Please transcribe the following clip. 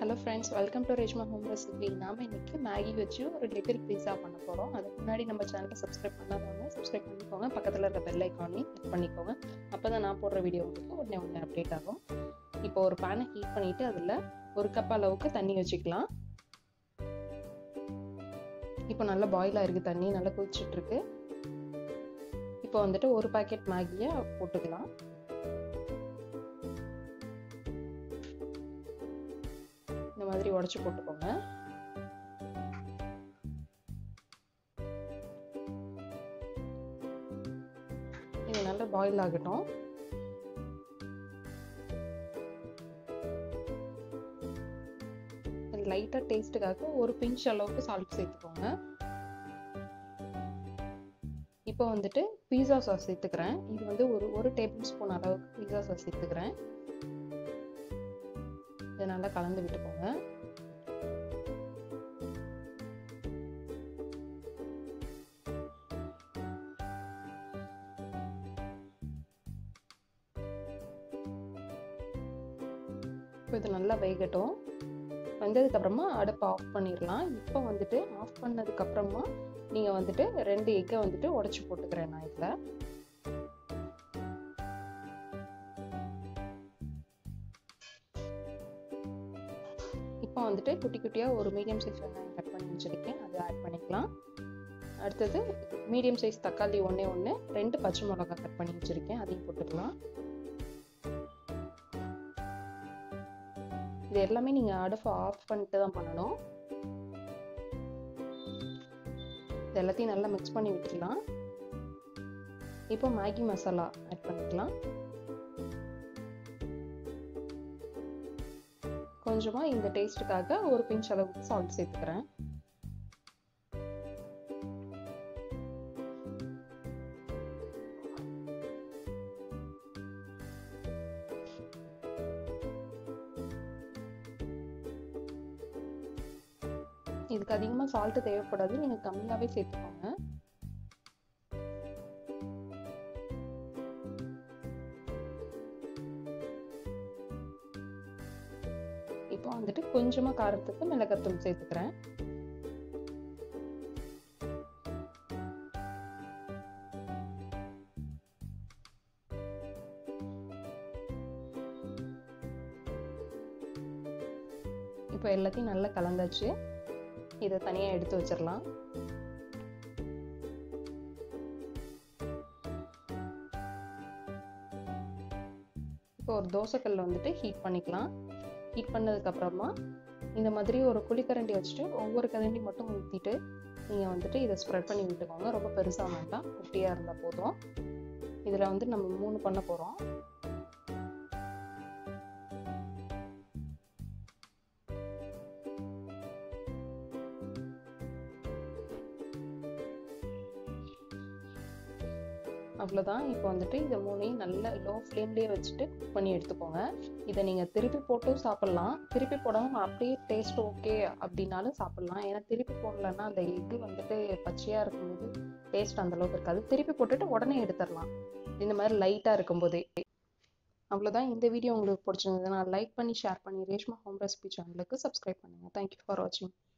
hello friends welcome to Reshma home recipe நாம இன்னைக்கு Maggi வச்சு ஒரு லிட்டில் பீஸா பண்ண போகிறோம் அதுக்கு முன்னாடி நம்ம சேனலை சப்ஸ்கிரைப் பண்ணாதவங்க சப்ஸ்கிரைப் பண்ணிக்கோங்க பக்கத்தில் இருக்க பெல் ஐக்கானையும் கிளிக் பண்ணிக்கோங்க அப்போ தான் நான் போடுற வீடியோ உங்களுக்கு உடனே உடனே அப்டேட் ஆகும் இப்போ ஒரு பேனை ஹீட் பண்ணிவிட்டு அதில் ஒரு கப் அளவுக்கு தண்ணி வச்சுக்கலாம் இப்போ நல்லா பாயில் ஆயிருக்கு தண்ணி நல்லா கொதிச்சுட்டு இருக்கு இப்போ வந்துட்டு ஒரு பாக்கெட் மேகியை போட்டுக்கலாம் இந்த மாதிரி உடச்சி போட்டுக்கோங்க இது நல்லா பாயில் ஆகட்டும் லைட்டாக டேஸ்ட்டுக்காக ஒரு பிஞ்ச் அளவுக்கு சால்ட் சேர்த்துக்கோங்க இப்போ வந்துட்டு பீஸா சாஸ் சேர்த்துக்கிறேன் இது வந்து ஒரு ஒரு டேபிள் ஸ்பூன் அளவுக்கு பீஸா சாஸ் சேர்த்துக்கிறேன் இதை நல்லா கலந்து விட்டுக்கோங்க இப்போ இது நல்லா வேகட்டும் வந்ததுக்கப்புறமா அடுப்பை ஆஃப் பண்ணிடலாம் இப்போ வந்துட்டு ஆஃப் பண்ணதுக்கப்புறமா நீங்கள் வந்துட்டு ரெண்டு எக்கை வந்துட்டு உடச்சி போட்டுக்கிறேன் நான் இதில் இப்போ வந்துட்டு குட்டி குட்டியாக ஒரு மீடியம் சைஸ் வெங்காயம் கட் பண்ணி வச்சுருக்கேன் அதை ஆட் பண்ணிக்கலாம் அடுத்தது மீடியம் சைஸ் தக்காளி ஒன்றே ஒன்று ரெண்டு பச்சை மிளகாய் கட் பண்ணி வச்சுருக்கேன் அதையும் போட்டுக்கலாம் இது எல்லாமே நீங்கள் அடுப்பை ஆஃப் பண்ணிட்டு தான் பண்ணணும் இது எல்லாத்தையும் நல்லா மிக்ஸ் பண்ணி விட்டுக்கலாம் இப்போ மேகி மசாலா ஆட் பண்ணிக்கலாம் கொஞ்சமாக இந்த டேஸ்ட்டுக்காக ஒரு பிஞ்ச் அளவுக்கு சால்ட் சேர்த்துக்கிறேன் இதுக்கு அதிகமாக சால்ட்டு தேவைப்படாது நீங்கள் கம்மியாகவே சேர்த்துக்கோங்க இப்போ வந்துட்டு கொஞ்சமாக காரத்துக்கு மிளகாத்தூள் சேர்த்துக்கிறேன் இப்போ எல்லாத்தையும் நல்லா கலந்தாச்சு இதை தனியாக எடுத்து வச்சிடலாம் இப்போ ஒரு தோசைக்கல்ல வந்துட்டு ஹீட் பண்ணிக்கலாம் ஹீட் பண்ணதுக்கப்புறமா இந்த மாதிரி ஒரு குழிக்கரண்டி வச்சுட்டு ஒவ்வொரு கரண்டி மட்டும் ஊற்றிட்டு நீங்கள் வந்துட்டு இதை ஸ்ப்ரெட் பண்ணி விட்டுக்கோங்க ரொம்ப பெருசாக வேண்டாம் குட்டியாக இருந்தால் போதும் இதில் வந்து நம்ம மூணு பண்ண போகிறோம் அவ்வளோதான் இப்போ வந்துட்டு இதை மூணையும் நல்ல லோ ஃப்ளேம்லேயே வச்சுட்டு குக் பண்ணி எடுத்துக்கோங்க இதை நீங்கள் திருப்பி போட்டும் சாப்பிட்லாம் திருப்பி போடாமல் அப்படியே டேஸ்ட் ஓகே அப்படின்னாலும் சாப்பிட்லாம் ஏன்னா திருப்பி போடலன்னா அந்த எக்கு வந்துட்டு பச்சையாக இருக்கும்போது டேஸ்ட் அந்தளவுக்கு இருக்காது திருப்பி போட்டுட்டு உடனே எடுத்துடலாம் இந்த மாதிரி லைட்டாக இருக்கும்போதே அவ்வளோதான் இந்த வீடியோ உங்களுக்கு பிடிச்சிருந்ததுன்னா லைக் பண்ணி ஷேர் பண்ணி ரேஷ்மா ஹோம் ரெசிபி சேனலுக்கு சப்ஸ்கிரைப் பண்ணுங்கள் தேங்க்யூ ஃபார் வாட்சிங்